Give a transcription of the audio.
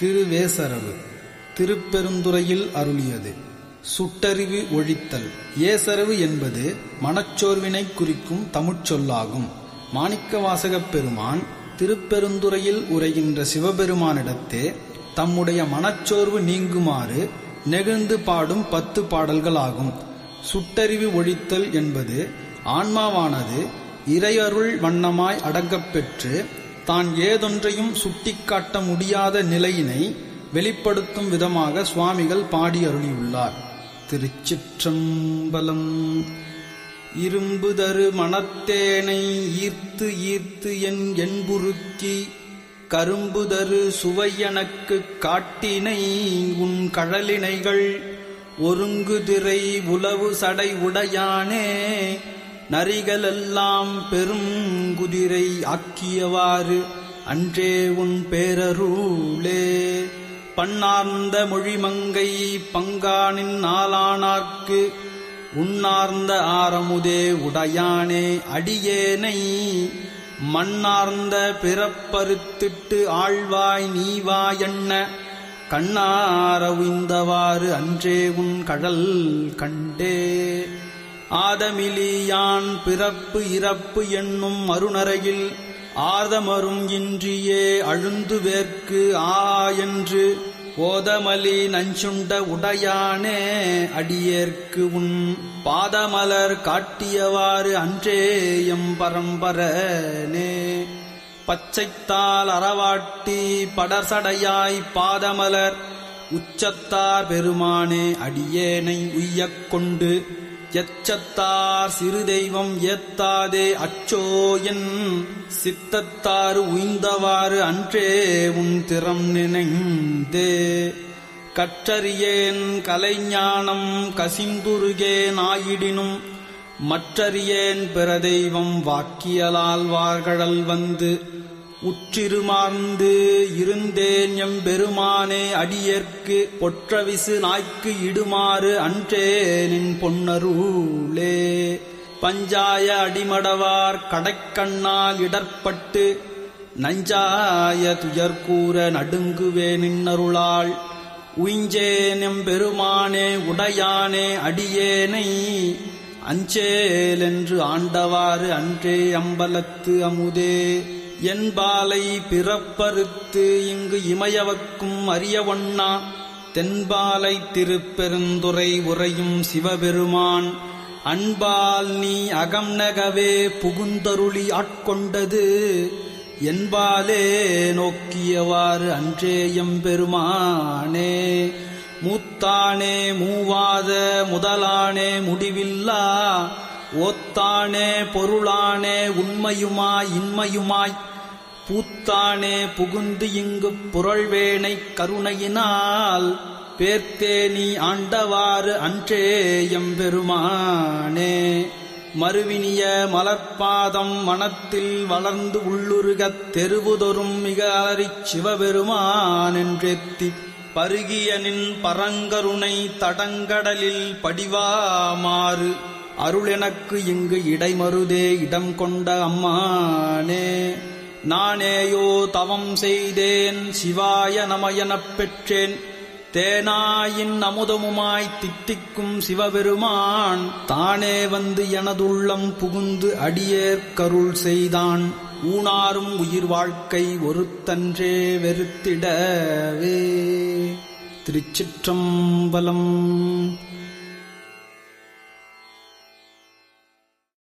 திருவேசரவு திருப்பெருந்துறையில் அருளியது சுட்டறிவு ஒழித்தல் ஏசரவு என்பது மனச்சோர்வினை குறிக்கும் தமிழ்ச்சொல்லாகும் மாணிக்கவாசகப் பெருமான் திருப்பெருந்துறையில் உரைகின்ற சிவபெருமானிடத்தே தம்முடைய மனச்சோர்வு நீங்குமாறு நெகிழ்ந்து பாடும் பத்து பாடல்களாகும் சுட்டறிவு ஒழித்தல் என்பது ஆன்மாவானது இறையருள் வண்ணமாய் அடங்கப்பெற்று தான் ஏதொன்றையும் சுட்டிக்காட்ட முடியாத நிலையினை வெளிப்படுத்தும் விதமாக சுவாமிகள் பாடி அருளியுள்ளார் திருச்சிற்றம்பலம் இரும்புதரு மணத்தேனை ஈர்த்து ஈர்த்து என் என்புருக்கி கரும்புதரு சுவையனக்குக் காட்டினை உன் கழலினைகள் ஒருங்குதிரை உலவு சடை உடையானே நரிகளெல்லாம் பெருங்குதிரை ஆக்கியவாறு அன்றே உன் பேரருளே பண்ணார்ந்த மொழிமங்கை பங்கானின் நாளானார்க்கு உண்ணார்ந்த ஆரமுதே உடையானே அடியேனை மண்ணார்ந்த பிறப்பறுத்திட்டு ஆழ்வாய் நீவாயண்ண கண்ணார உய்ந்தவாறு அன்றே உன் கழல் கண்டே ஆதமிலியான் பிறப்பு இறப்பு என்னும் மறுநரையில் ஆதமரும் இன்றியே அழுந்து வேர்க்கு ஆ என்று ஓதமலி நஞ்சுண்ட உடையானே அடியேற்கு உன் பாதமலர் காட்டியவாறு அன்றேயம் பரம்பரனே பச்சைத்தால் அறவாட்டி படசடையாய் பாதமலர் உச்சத்தார் பெருமானே அடியேனை உய்யக் கொண்டு எச்சத்தார் சிறு தெய்வம் ஏத்தாதே அச்சோ என் சித்தத்தாறு உய்ந்தவாறு அன்றே உன் திறம் நினைந்தே கற்றறியேன் கலைஞானம் கசிந்துருகேன் ஆயிடினும் மற்றறியேன் பிற தெய்வம் வாக்கியலால் வார்கடல் வந்து உற்றிருமார்ந்து இருந்தேன் எம் பெருமானே அடியேற்கு பொற்றவிசு நாய்க்கு இடுமாறு அன்றே நின் பொன்னருளே பஞ்சாய அடிமடவார் கடைக்கண்ணால் இடர்பட்டு நஞ்சாய துயர்கூற நடுங்குவே நின்னருளாள் உய்ஞ்சேன் எம் பெருமானே உடையானே அடியேனை அஞ்சேலென்று ஆண்டவாறு அன்றே அம்பலத்து அமுதே என்பாலை பிறப்பறுத்து இங்கு இமயவக்கும் அறியவொண்ணா தென்பாலை திருப்பெருந்துறை உறையும் சிவபெருமான் அன்பால் நீ அகம் நகவே புகுந்தருளி ஆட்கொண்டது என்பாலே நோக்கியவாறு அன்றேயம் பெருமானே மூத்தானே மூவாத முதலானே முடிவில்லா ஓத்தானே பொருளானே உண்மையுமாய் இன்மையுமாய் பூத்தானே புகுந்து இங்கு புரள்வேனை கருணையினால் பேர்த்தே நீ ஆண்டவாறு அன்றே எம்பெருமானே மறுவினிய மலர்பாதம் மனத்தில் வளர்ந்து உள்ளுருகத் தெருவுதொரும் மிக அலறிச் சிவபெருமான் என்றெத்தி பருகியனின் பரங்கருணை தடங்கடலில் படிவாமாறு அருளெனக்கு இங்கு இடைமருதே இடம் கொண்ட அம்மானே நானேயோ தவம் செய்தேன் சிவாய நமயனப் பெற்றேன் தேனாயின் அமுதமுமாய் தித்திக்கும் சிவபெருமான் தானே வந்து எனதுள்ளம் புகுந்து அடியேற்கருள் செய்தான் ஊனாரும் உயிர் வாழ்க்கை ஒருத்தன்றே வெறுத்திடவே திருச்சிற்றம்பலம்